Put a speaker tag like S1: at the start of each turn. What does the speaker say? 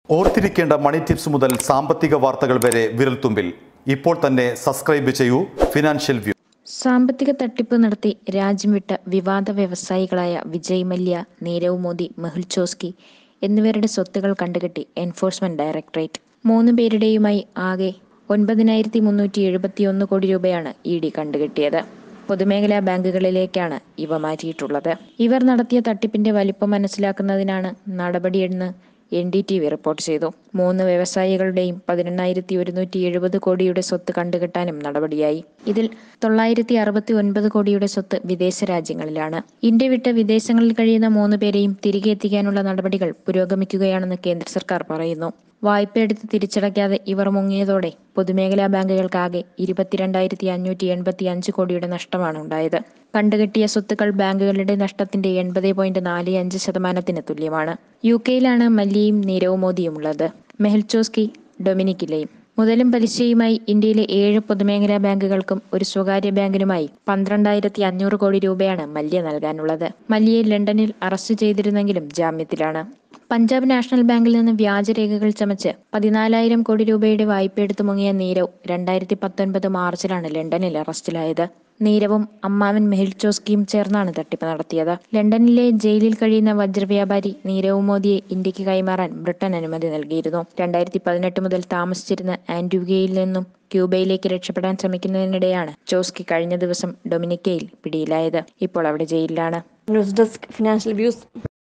S1: ഓർത്തിരിക്കേണ്ട മണി ടിപ്സ് മുതൽ സാമ്പത്തിക വാർത്തകൾ വരെ വിരൽത്തുമ്പിൽ ഇപ്പോൾ തന്നെ സബ്സ്ക്രൈബ് ചെയ്യൂ ഫിനാൻഷ്യൽ വ്യൂ
S2: സാമ്പത്തിക തട്ടിപ്പ് നടത്തി രാജ്യം വിട്ട വിവാദ വ്യവസായികളായ വിജയ് മല്യ നീരവ് മോദി മെഹുൽ ചോസ്കി എന്നിവരുടെ സ്വത്തുകൾ കണ്ടുകെട്ടി എൻഫോഴ്സ്മെന്റ് ഡയറക്ടറേറ്റ് മൂന്ന് പേരുടെയുമായി ആകെ ഒൻപതിനായിരത്തി മുന്നൂറ്റി എഴുപത്തിയൊന്ന് കോടി രൂപയാണ് ഇ ഡി കണ്ടുകെട്ടിയത് പൊതുമേഖലാ ബാങ്കുകളിലേക്കാണ് ഇവ മാറ്റിയിട്ടുള്ളത് ഇവർ നടത്തിയ തട്ടിപ്പിന്റെ വലിപ്പം മനസ്സിലാക്കുന്നതിനാണ് നടപടിയെന്ന് N D T V report ചെയ്തു മൂന്ന് വ്യവസായികളുടെയും പതിനെണ്ണായിരത്തി ഒരുന്നൂറ്റി എഴുപത് കോടിയുടെ സ്വത്ത് കണ്ടുകെട്ടാനും നടപടിയായി ഇതിൽ തൊള്ളായിരത്തി അറുപത്തി ഒൻപത് കോടിയുടെ സ്വത്ത് വിദേശ രാജ്യങ്ങളിലാണ് ഇന്ത്യ വിട്ട് വിദേശങ്ങളിൽ കഴിയുന്ന മൂന്ന് പേരെയും തിരികെ എത്തിക്കാനുള്ള നടപടികൾ പുരോഗമിക്കുകയാണെന്ന് കേന്ദ്ര സർക്കാർ പറയുന്നു വായ്പയെടുത്ത് തിരിച്ചടയ്ക്കാതെ ഇവർ മുങ്ങിയതോടെ പൊതുമേഖലാ ബാങ്കുകൾക്കാകെ ഇരുപത്തിരണ്ടായിരത്തി അഞ്ഞൂറ്റി എൺപത്തി അഞ്ച് കോടിയുടെ നഷ്ടമാണ് ഉണ്ടായത് കണ്ടുകെട്ടിയ സ്വത്തുക്കൾ ബാങ്കുകളുടെ നഷ്ടത്തിന്റെ എൺപത് പോയിന്റ് നാല് അഞ്ച് ശതമാനത്തിന് തുല്യമാണ് യു കെയിലാണ് മല്യയും നീരവ് മോദിയും ഉള്ളത് മെഹൽ ചോസ്കി ഡൊമിനിക്കിലെയും മുതലും പലിശയുമായി ഇന്ത്യയിലെ ഏഴ് പൊതുമേഖലാ ബാങ്കുകൾക്കും ഒരു സ്വകാര്യ ബാങ്കിനുമായി പന്ത്രണ്ടായിരത്തി അഞ്ഞൂറ് കോടി രൂപയാണ് മല്യ നൽകാനുള്ളത് മല്യയെ ലണ്ടനിൽ അറസ്റ്റ് ചെയ്തിരുന്നെങ്കിലും ജാമ്യത്തിലാണ് പഞ്ചാബ് നാഷണൽ ബാങ്കിൽ നിന്ന് വ്യാജരേഖകൾ ചമച്ച് പതിനാലായിരം കോടി രൂപയുടെ വായ്പയെടുത്ത് മുങ്ങിയ നീരവ് രണ്ടായിരത്തി പത്തൊൻപത് മാർച്ചിലാണ് ലണ്ടനിൽ അറസ്റ്റിലായത് നീരവും അമ്മാവൻ മെഹിൽ ചോസ്കിയും ചേർന്നാണ് തട്ടിപ്പ് നടത്തിയത് ലണ്ടനിലെ ജയിലിൽ കഴിയുന്ന വജ്രവ്യാപാരി നീരവ് മോദിയെ ഇന്ത്യക്ക് കൈമാറാൻ ബ്രിട്ടൻ അനുമതി നൽകിയിരുന്നു രണ്ടായിരത്തി പതിനെട്ട് മുതൽ താമസിച്ചിരുന്ന ആന്റിഗയിൽ നിന്നും ക്യൂബയിലേക്ക് രക്ഷപ്പെടാൻ ശ്രമിക്കുന്നതിനിടെയാണ് ചോസ്കി കഴിഞ്ഞ ദിവസം ഡൊമിനിക്കയിൽ പിടിയിലായത് ഇപ്പോൾ അവിടെ ജയിലിലാണ്
S3: ന്യൂസ് ഡെസ്ക് ഫിനാൻഷ്യൽ വ്യൂസ്